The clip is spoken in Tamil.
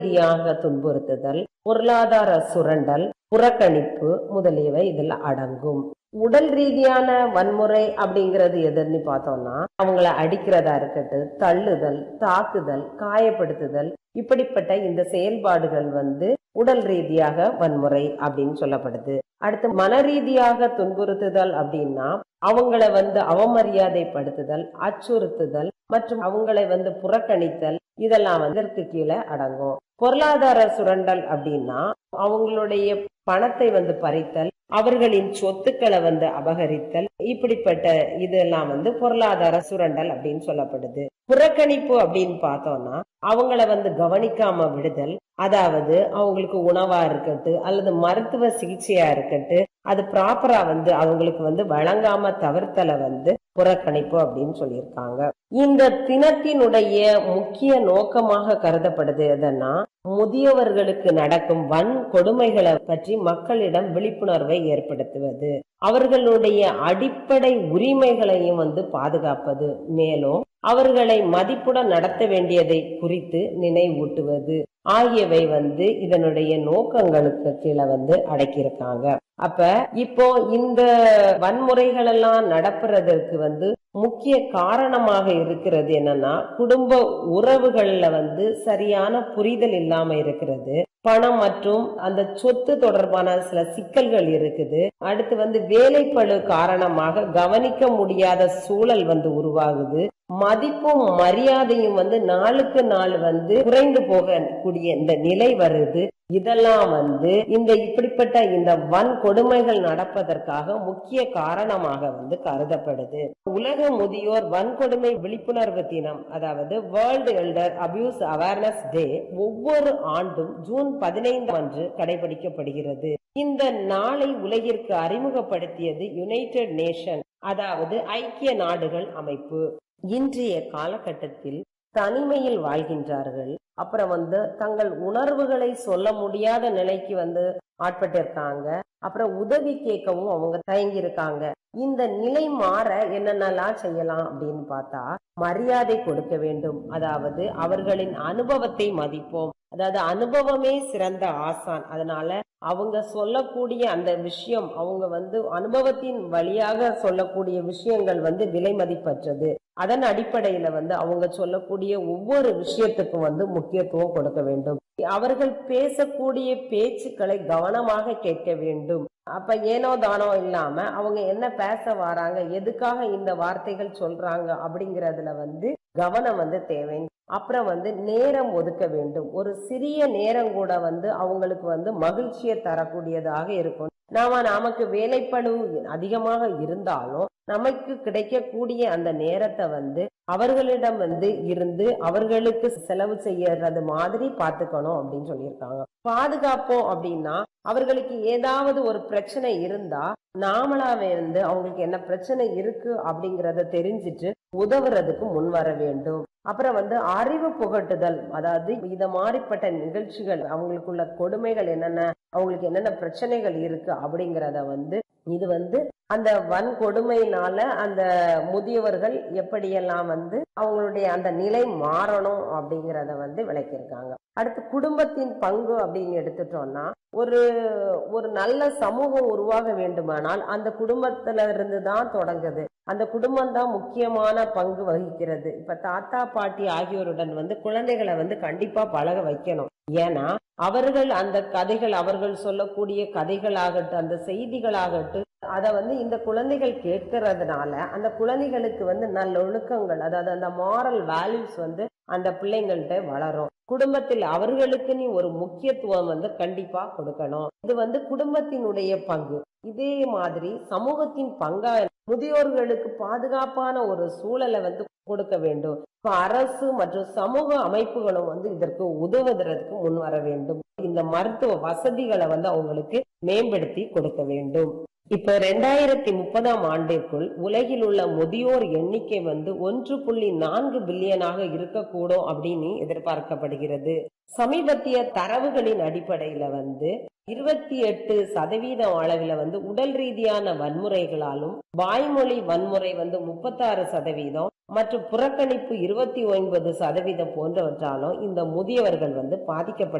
ரீதியாக துன்புறுத்துதல் பொருளாதார சுரண்டல் புறக்கணிப்பு முதலியவை இதில் அடங்கும் உடல் ரீதியான வன்முறை அப்படிங்கிறது எதுன்னு பார்த்தோம்னா அவங்கள அடிக்கிறதா இருக்கட்டும் தள்ளுதல் தாக்குதல் காயப்படுத்துதல் இப்படிப்பட்ட இந்த செயல்பாடுகள் வந்து உடல் ரீதியாக வன்முறை அப்படின்னு சொல்லப்படுது அடுத்து மன ரீதியாக துன்புறுத்துதல் அப்படின்னா அவங்கள வந்து அவமரியாதைப்படுத்துதல் அச்சுறுத்துதல் மற்றும் அவங்களை வந்து புறக்கணித்தல் இதெல்லாம் வந்து இதற்கு கீழே அடங்கும் பொருளாதார சுரண்டல் அப்படின்னா அவங்களுடைய பணத்தை வந்து பறித்தல் அவர்களின் சொத்துக்களை வந்து அபகரித்தல் இப்படிப்பட்ட இதெல்லாம் வந்து பொருளாதார சுரண்டல் அப்படின்னு சொல்லப்படுது புறக்கணிப்பு அப்படின்னு பார்த்தோம்னா அவங்கள வந்து கவனிக்காம விடுதல் அதாவது அவங்களுக்கு உணவா இருக்கட்டும் அல்லது மருத்துவ சிகிச்சையா இருக்கட்டும் அது ப்ராப்பரா வந்து அவங்களுக்கு வந்து வழங்காம தவிர்த்தலை வந்து புறக்கணிப்பு அப்படின்னு சொல்லியிருக்காங்க இந்த தினத்தினுடைய முக்கிய நோக்கமாக கருதப்படுது எதன்னா முதியவர்களுக்கு நடக்கும் வன் கொடுமைகளை பற்றி மக்களிடம் விழிப்புணர்வை ஏற்படுத்துவது அவர்களுடைய அடிப்படை உரிமைகளையும் வந்து பாதுகாப்பது மேலும் அவர்களை மதிப்புடன் நடத்த வேண்டியதை குறித்து நினைவூட்டுவது ஆகியவை வந்து இதனுடைய நோக்கங்களுக்கு கீழே வந்து அடக்கியிருக்காங்க அப்ப இப்போ இந்த வன்முறைகள் எல்லாம் நடப்புறதற்கு வந்து முக்கிய காரணமாக இருக்கிறது என்னன்னா குடும்ப உறவுகள்ல வந்து சரியான புரிதல் இல்லாம இருக்கிறது பணம் மற்றும் அந்த சொத்து தொடர்பான சில சிக்கல்கள் இருக்குது அடுத்து வந்து வேலைப்பழு காரணமாக கவனிக்க முடியாத சூழல் வந்து உருவாகுது மதிப்பும் மரியாதையும் வந்து நாளுக்கு நாள் வந்து குறைந்து போகக்கூடிய இந்த நிலை வருது இதெல்லாம் வந்து இந்த இப்படிப்பட்ட இந்த வன் கொடுமைகள் நடப்பதற்காக முக்கிய காரணமாக வந்து கருதப்படுது உலக முதியோர் வன்கொடுமை விழிப்புணர்வு தினம் அதாவது world elder abuse awareness day ஒவ்வொரு ஆண்டும் ஜூன் பதினைந்து அன்று கடைபிடிக்கப்படுகிறது இந்த நாளை உலகிற்கு அறிமுகப்படுத்தியது யுனைடெட் நேஷன் அதாவது ஐக்கிய நாடுகள் அமைப்பு இன்றைய காலகட்டத்தில் தனிமையில் வாழ்கின்றார்கள் அப்புறம் வந்து தங்கள் உணர்வுகளை சொல்ல முடியாத நிலைக்கு வந்து ஆட்பட்டிருக்காங்க அப்புறம் உதவி கேட்கவும் அவங்க தயங்கி இருக்காங்க இந்த நிலை மாற என்னென்னலாம் செய்யலாம் அப்படின்னு பார்த்தா மரியாதை கொடுக்க வேண்டும் அதாவது அவர்களின் அனுபவத்தை மதிப்போம் அதாவது அனுபவமே சிறந்த ஆசான் அதனால அவங்க சொல்லக்கூடிய அந்த விஷயம் அவங்க வந்து அனுபவத்தின் வழியாக சொல்லக்கூடிய விஷயங்கள் வந்து விலை மதிப்பற்றது அதன் அடிப்படையில வந்து அவங்க சொல்லக்கூடிய ஒவ்வொரு விஷயத்துக்கும் வந்து முக்கியத்துவம் கொடுக்க வேண்டும் அவர்கள் பேசக்கூடிய பேச்சுக்களை கவனமாக கேட்க வேண்டும் அப்ப ஏனோ தானோ இல்லாம அவங்க என்ன பேச வராங்க எதுக்காக இந்த வார்த்தைகள் சொல்றாங்க அப்படிங்கறதுல வந்து கவனம் வந்து தேவை அப்புறம் வந்து நேரம் ஒதுக்க வேண்டும் ஒரு சிறிய நேரம் கூட வந்து அவங்களுக்கு வந்து மகிழ்ச்சியை தரக்கூடியதாக இருக்கும் நாம நமக்கு வேலைப்பளு அதிகமாக இருந்தாலும் நமக்கு கிடைக்கக்கூடிய அந்த நேரத்தை வந்து அவர்களிடம் வந்து இருந்து அவர்களுக்கு செலவு செய்யறது மாதிரி பாத்துக்கணும் அப்படின்னு சொல்லியிருக்காங்க பாதுகாப்போம் அப்படின்னா அவர்களுக்கு ஏதாவது ஒரு பிரச்சனை இருந்தா நாமளாவே வந்து அவங்களுக்கு என்ன பிரச்சனை இருக்கு அப்படிங்கறத தெரிஞ்சிட்டு உதவுறதுக்கு முன் வர வேண்டும் அப்புறம் வந்து அறிவு புகட்டுதல் அதாவது இத மாதிரிப்பட்ட நிகழ்ச்சிகள் அவங்களுக்குள்ள கொடுமைகள் என்னென்ன அவங்களுக்கு என்னென்ன பிரச்சனைகள் இருக்கு அப்படிங்கறத வந்து இது வந்து அந்த வன்கொடுமையினால அந்த முதியவர்கள் எப்படியெல்லாம் வந்து அவங்களுடைய அந்த நிலை மாறணும் அப்படிங்கறத வந்து விளக்கியிருக்காங்க அடுத்து குடும்பத்தின் பங்கு அப்படின்னு எடுத்துட்டோம்னா ஒரு ஒரு நல்ல சமூகம் உருவாக வேண்டுமானால் அந்த குடும்பத்துல இருந்து தான் தொடங்குது அந்த குடும்பம் தான் முக்கியமான பங்கு வகிக்கிறது இப்ப தாத்தா பாட்டி ஆகியோருடன் வந்து குழந்தைகளை வந்து கண்டிப்பா பழக வைக்கணும் ஏன்னா அவர்கள் அந்த கதைகள் அவர்கள் சொல்லக்கூடிய கதைகளாகட்டும் அந்த செய்திகளாகட்டும் அத வந்து இந்த குழந்தைகள் கேட்கறதுனால அந்த குழந்தைகளுக்கு வந்து நல்ல ஒழுக்கங்கள் அதாவது அந்த மாரல் வேல்யூஸ் வந்து அந்த பிள்ளைங்கள்ட்ட வளரும் குடும்பத்தில் அவர்களுக்கு நீ ஒரு முக்கியத்துவம் வந்து கண்டிப்பா கொடுக்கணும் இது வந்து குடும்பத்தினுடைய பங்கு இதே மாதிரி சமூகத்தின் பங்கா முதியோர்களுக்கு பாதுகாப்பான ஒரு சூழலை வந்து கொடுக்க வேண்டும் அரசு மற்றும் சமூக அமைப்புகளும் வந்து இதற்கு உதவுவதற்கு முன் வர வேண்டும் இந்த மருத்துவ வசதிகளை வந்து அவங்களுக்கு மேம்படுத்தி கொடுக்க வேண்டும் இப்ப ரெண்டாயிரத்தி முப்பதாம் ஆண்டிற்குள் உலகில் உள்ள முதியோர் எண்ணிக்கை வந்து ஒன்று புள்ளி நான்கு பில்லியனாக இருக்கக்கூடும் அப்படின்னு எதிர்பார்க்கப்படுகிறது சமீபத்திய தரவுகளின் அடிப்படையில வந்து இருபத்தி எட்டு சதவீதம் அளவில் வந்து உடல் ரீதியான வன்முறைகளாலும் வாய்மொழி வன்முறை வந்து முப்பத்தாறு சதவீதம் மற்றும் புறக்கணிப்பு இருபத்தி ஒன்பது சதவீதம் போன்றவற்றாலும் இந்த முதியவர்கள் வந்து பாதிக்கப்பட்டு